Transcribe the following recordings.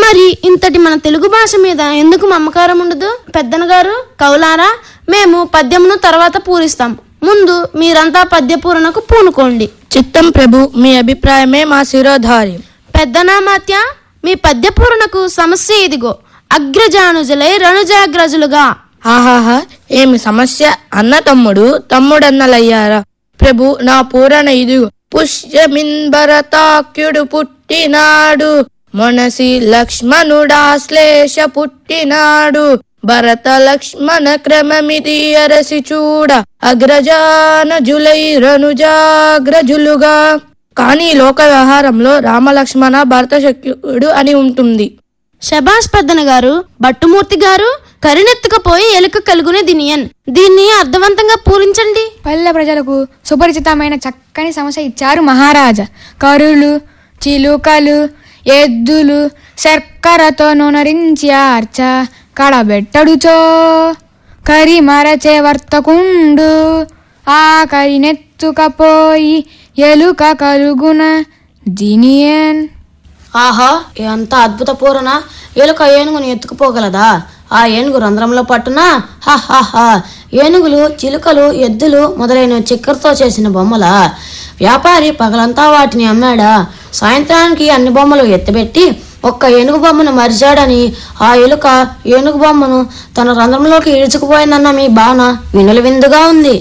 మరి ఇంతటి మన తెలుగు భాష మీద ఎందుకు మమకారం ఉండదు పెద్దన గారు కౌలారా మేము పద్యమును తర్వాత పూరిస్తాం ముందు మీరంతా పద్యపూరణకు పూనుకోండి చిత్తం ప్రభు మీ అభిప్రాయమే మా శిరోధార్యం పెద్దనామాత్య మీ పద్యపూరణకు సమస్య ఇదిగో అగ్రజానుజులై రణుజాగ్రజులుగా ఆహాహా ఏమి సమస్య అన్న తమ్ముడు తమ్ముడన్నలయ్యారా ప్రభు నా పూరణ ఇదిగో పుష్యమిన్భరతాక్యుడు పుట్టినాడు మొనసి లక్ష్మణుడాశ్లేష పుట్టినాడు భరత లక్ష్మణ క్రమమిది అరసి చూడ అగ్రజానజులై రనుజాగ్రజులుగా కానీ లోక వ్యవహారంలో రామలక్ష్మణ భరత శక్యుడు అని ఉంటుంది శబాష్ పెద్దన గారు భట్టుమూర్తి గారు కరినెత్తుకపోయి ఎలుక కలుగునే దినియన్ దీన్ని అర్థవంతంగా పూరించండి పల్లె ప్రజలకు సుపరిచితమైన చక్కని సమస్య ఇచ్చారు మహారాజా కరులు చిలుకలు ఎద్దులు శర్కరతో నొనరించి ఆర్చ కడబెట్టడుచో కరి మరచే వర్తకుండు ఆ కరినెత్తుకపోయి ఎలుక కలుగున దినియన్ ఆహా ఎంత అద్భుత పూరణ ఎలుక ఏనుగుని ఎత్తుకుపోగలదా ఆ ఏనుగు రంధ్రంలో పట్టునా హా ఏనుగులు చిలుకలు ఎద్దులు మొదలైన చక్కెరతో చేసిన బొమ్మల వ్యాపారి పగలంతా వాటిని అమ్మాడా సాయంత్రానికి అన్ని బొమ్మలు ఎత్తిపెట్టి ఒక్క ఏనుగు బొమ్మను మరిచాడని ఆ ఎలుక ఏనుగు బొమ్మను తన రంధ్రంలోకి ఈడ్చుకుపోయిందన్న మీ బాణ వినుల విందుగా ఉంది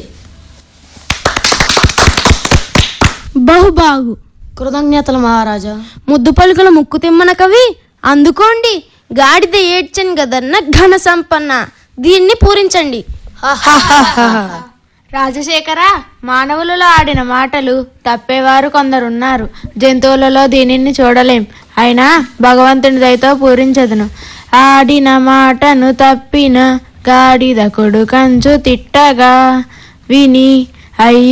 బహుబాగు కృతజ్ఞతలు మహారాజా ముద్దు పలుకుల ముక్కు తిమ్మన కవి అందుకోండి గాడిద ఏడ్చన్ గదన్న ఘన సంపన్న దీన్ని పూరించండి రాజశేఖర మానవులలో ఆడిన మాటలు తప్పేవారు కొందరున్నారు జంతువులలో దీనిని చూడలేం అయినా భగవంతుని దయతో పూరించదును ఆడిన మాటను తప్పిన గాడిద కొడుకంచు తిట్టగా విని అయ్య